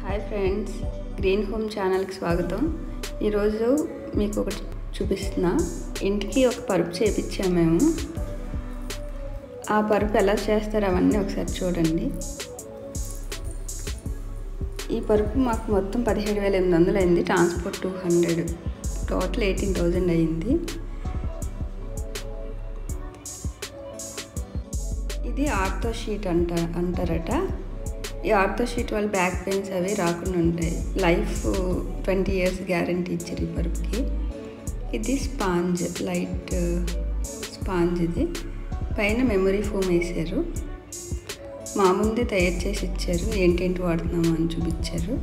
hi friends green home ఛానల్కి స్వాగతం ఈరోజు మీకు ఒకటి చూపిస్తున్నా ఇంటికి ఒక పరుపు చేపించాము మేము ఆ పరుపు ఎలా చేస్తారు అవన్నీ ఒకసారి చూడండి ఈ పరుపు మాకు మొత్తం పదిహేడు వేల ఎనిమిది వందలు అయింది transport two hundred total eighteen thousand అయింది ఇది ఆర్థో షీట్ అంట అంటారట ఈ ఆర్థో షీట్ వల్ల బ్యాక్ పెయిన్స్ అవి రాకుండా ఉంటాయి లైఫ్ ట్వంటీ ఇయర్స్ గ్యారంటీ ఇచ్చారు ఈ పరుపుకి ఇది స్పాంజ్ లైట్ స్పాంజ్ ఇది పైన మెమరీ ఫోమ్ వేసారు మా ముందే తయారు చేసి ఇచ్చారు ఏంటేంటి వాడుతున్నామో అని చూపించారు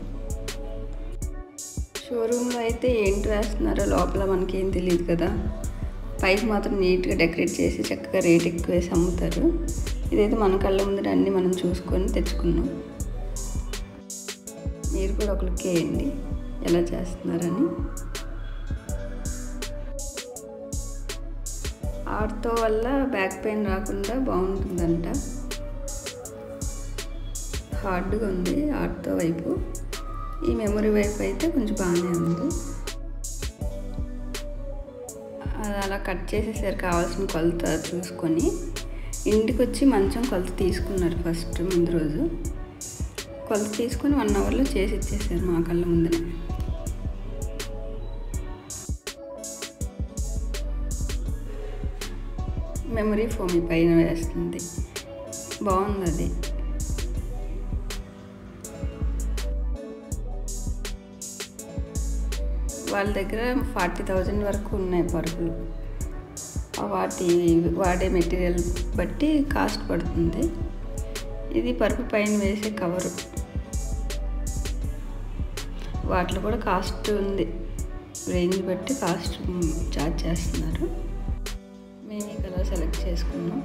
షోరూంలో అయితే ఏంటి వేస్తున్నారో లోపల మనకేం తెలియదు కదా పైకి మాత్రం నీట్గా డెకరేట్ చేసి చక్కగా రేట్ ఎక్కువ వేసి అమ్ముతారు ఇదైతే మన కళ్ళ ముందర అన్నీ మనం చూసుకొని తెచ్చుకున్నాం మీరు కూడా ఒక లుక్ వేయండి ఎలా చేస్తున్నారని ఆర్తో వల్ల బ్యాక్ పెయిన్ రాకుండా బాగుంటుందంట హార్డ్గా ఉంది ఆర్తో వైపు ఈ మెమరీ వైపు అయితే కొంచెం బాగానే ఉంది అది అలా కట్ చేసేసారు కావాల్సిన కొలత చూసుకొని ఇంటికి వచ్చి మంచం కొలత తీసుకున్నారు ఫస్ట్ ముందు రోజు కొలత తీసుకొని వన్ అవర్లో చేసి ఇచ్చేసారు మా కళ్ళ ముందరే మెమరీ ఫోమ్ ఈ పైన వేస్తుంది బాగుంది అది వాళ్ళ దగ్గర ఫార్టీ థౌజండ్ వరకు ఉన్నాయి పరుపులు వాటి వాడే మెటీరియల్ బట్టి కాస్ట్ పడుతుంది ఇది పరుపు పైన వేసే కవరు వాటిలో కూడా కాస్ట్ ఉంది రేంజ్ బట్టి కాస్ట్ చార్జ్ చేస్తున్నారు మేము ఈ కలర్ సెలెక్ట్ చేసుకున్నాం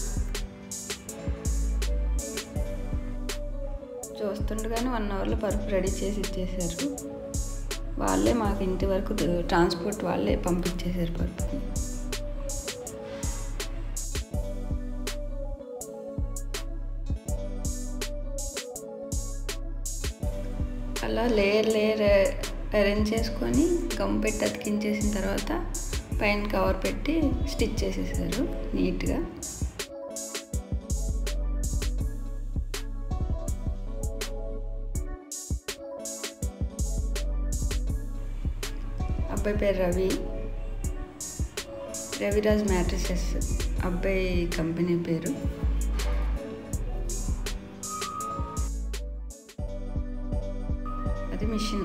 చూస్తుండగానే వన్ అవర్లో పరుపు రెడీ చేసి ఇచ్చేసారు వాళ్ళే మాకు ఇంటి వరకు ట్రాన్స్పోర్ట్ వాళ్ళే పంపించేశారు పరుపుని అలా లేయర్ లేయర్ అరేంజ్ చేసుకొని గమ్ పెట్టి అతికించేసిన తర్వాత పైన కవర్ పెట్టి స్టిచ్ చేసేసారు నీట్గా అబ్బాయి పేరు రవి రవిరాజ్ మ్యాట్రిసెస్ అబ్బాయి కంపెనీ పేరు అది మిషన్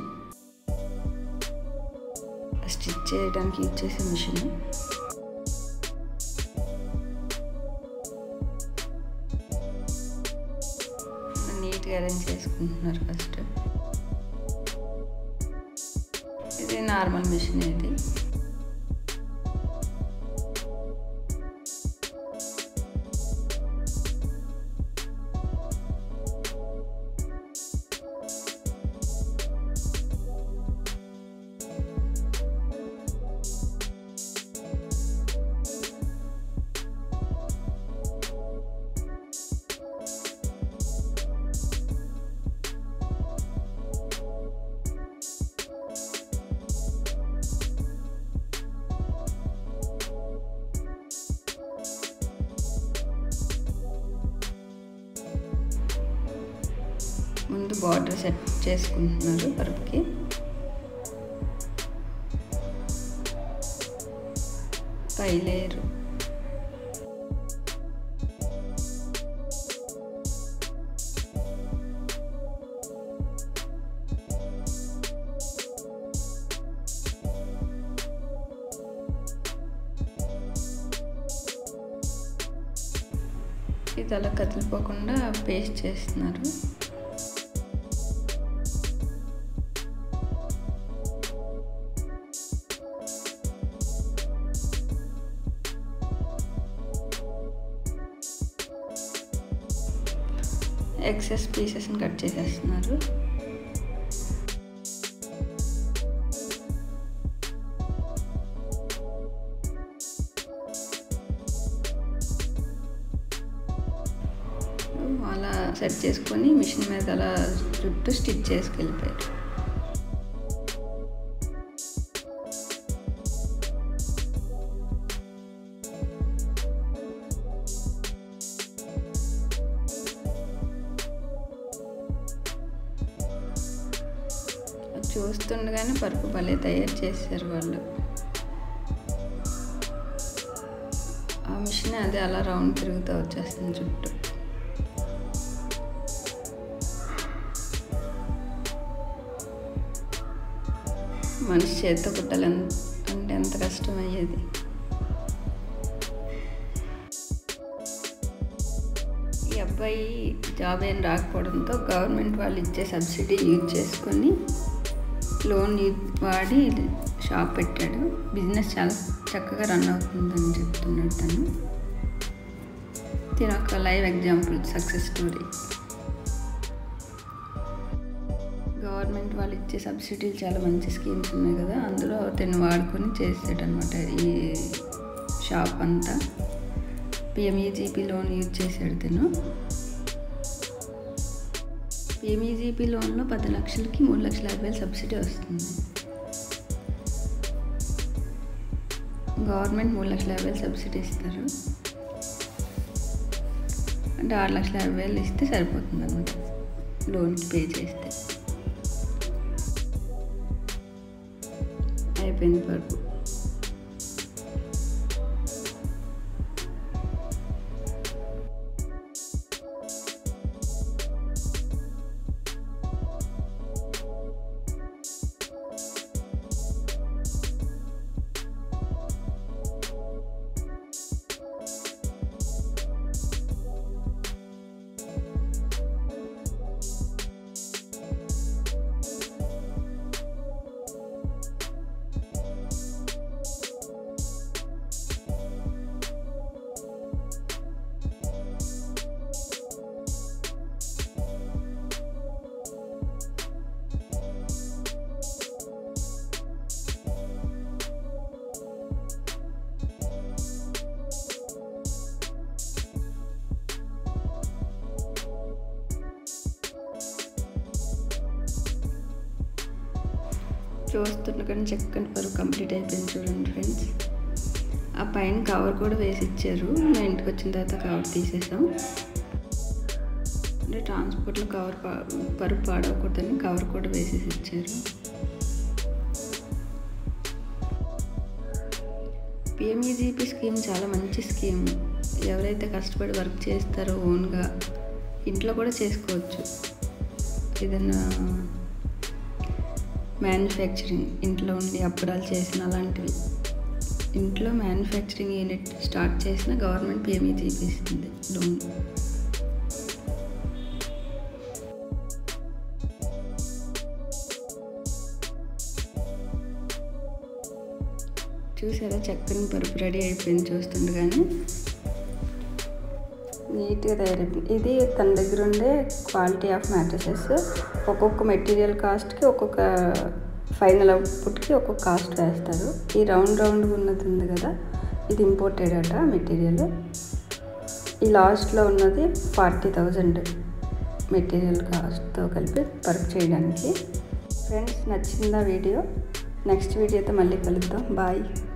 స్టిచ్ చేయడానికి యూజ్ చేసే మిషన్ నీట్గా అరేంజ్ చేసుకుంటున్నారు ఫస్ట్ ఇది నార్మల్ మిషన్ ఇది ముందు బార్డర్ సెట్ చేసుకుంటున్నారు పరుపుకి పై లేయర్ ఇది అలా కదిలిపోకుండా పేస్ట్ చేస్తున్నారు ఎక్సెస్ పీసెస్ని కట్ చేసేస్తున్నారు అలా సెట్ చేసుకొని మిషన్ మీద అలా చుట్టూ స్టిచ్ చేసుకెళ్ళిపోయారు చూస్తుండగానే పరుపు భలే తయారు చేశారు వాళ్ళు ఆ మిషన్ అదే అలా రౌండ్ తిరుగుతూ వచ్చేస్తుంది చుట్టూ మనిషి చేతితో కుట్టాలి అంటే ఎంత కష్టం అయ్యేది ఈ అబ్బాయి జాబ్ ఏం రాకపోవడంతో గవర్నమెంట్ వాళ్ళు ఇచ్చే సబ్సిడీ యూజ్ చేసుకొని లోన్ వాడి షాప్ పెట్టాడు బిజినెస్ చాలా చక్కగా రన్ అవుతుందని చెప్తున్నాడు తను దీని ఒక live example success story government వాళ్ళు ఇచ్చే సబ్సిడీలు చాలా మంచి స్కీమ్స్ ఉన్నాయి కదా అందులో తను వాడుకొని చేసాడనమాట ఈ షాప్ అంతా పిఎంఈజీపీ లోన్ యూజ్ చేశాడు తను పిఎంఈజీపీ లోన్లో పది లక్షలకి మూడు లక్షల యాభై వేలు సబ్సిడీ వస్తుంది గవర్నమెంట్ మూడు లక్షల యాభై వేలు సబ్సిడీ ఇస్తారు అంటే ఆరు లక్షల యాభై వేలు ఇస్తే సరిపోతుంది అనమాట లోన్కి పే చేస్తే అయిపోయింది పరుపు చూస్తుండగానే చక్కని పరువు కంప్లీట్ అయిపోయింది చూడండి ఫ్రెండ్స్ ఆ పైన కవర్ కూడా వేసి ఇచ్చారు మేము ఇంటికి వచ్చిన తర్వాత కవర్ తీసేసాం అంటే ట్రాన్స్పోర్ట్లో కవర్ పా పరుపు పాడవకూడదని కవర్ కూడా వేసేసి ఇచ్చారు పిఎంఈజీపీ స్కీమ్ చాలా మంచి స్కీమ్ ఎవరైతే కష్టపడి వర్క్ చేస్తారో ఓన్గా ఇంట్లో కూడా చేసుకోవచ్చు ఏదైనా మ్యానుఫ్యాక్చరింగ్ ఇంట్లో ఉండి అప్పడాలు చేసిన అలాంటివి ఇంట్లో మ్యానుఫ్యాక్చరింగ్ యూనిట్ స్టార్ట్ చేసిన గవర్నమెంట్ పిఎంఈ తీపిస్తుంది లోన్ చూసారా చక్కని పరుపు రెడీ అయిపోయింది చూస్తుండగానే నీట్గా తయారైపోయింది ఇది తన దగ్గర ఉండే క్వాలిటీ ఆఫ్ మ్యాట్రసెస్ ఒక్కొక్క మెటీరియల్ కాస్ట్కి ఒక్కొక్క ఫైనల్ అవుట్పుట్కి ఒక్కొక్క కాస్ట్ వేస్తారు ఈ రౌండ్ రౌండ్ ఉన్నది ఉంది కదా ఇది ఇంపోర్టెడ్ అట మెటీరియల్ ఈ లాస్ట్లో ఉన్నది ఫార్టీ థౌజండ్ మెటీరియల్ కాస్ట్తో కలిపి పరుపు చేయడానికి ఫ్రెండ్స్ నచ్చిందా వీడియో నెక్స్ట్ వీడియోతో మళ్ళీ కలుద్దాం బాయ్